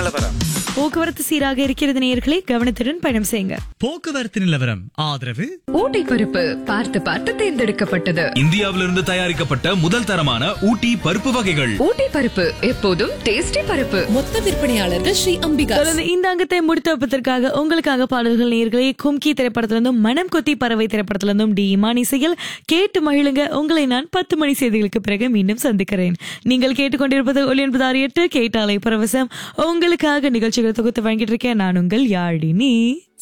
நிலவரம் போக்குவரத்து சீராக இருக்கிறது நேயர்களே கவனத்துடன் பயணம் செய்யுங்க போக்குவரத்து நிலவரம் ஆதரவு ஊட்டி பருப்பு பார்த்து பார்த்து தேர்ந்தெடுக்கப்பட்டது இந்தியாவிலிருந்து தயாரிக்கப்பட்ட முதல் தரமான ஊட்டி பருப்பு வகைகள் ஊட்டி பருப்பு எப்போதும் டேஸ்டி பருப்பு மொத்த விற்பனையாளர்கள் ஸ்ரீ அம்பிகா தொடர்ந்து இந்த அங்கத்தை முடித்து வைப்பதற்காக உங்களுக்காக பாடல்கள் நேயர்களே கும்கி திரைப்படத்திலிருந்தும் மனம் கொத்தி பறவை திரைப்படத்திலிருந்தும் டி இமான் இசையில் கேட்டு மகிழுங்க உங்களை நான் பத்து மணி செய்திகளுக்கு பிறகு மீண்டும் சந்திக்கிறேன் நீங்கள் கேட்டுக்கொண்டிருப்பது ஒளி என்பது ஆறு எட்டு கேட்டாலை பரவசம் உங்களுக்காக நிகழ்ச்சிகளை தொகுத்து வழங்கிட்டு இருக்கேன் நான் உங்கள் யாழினி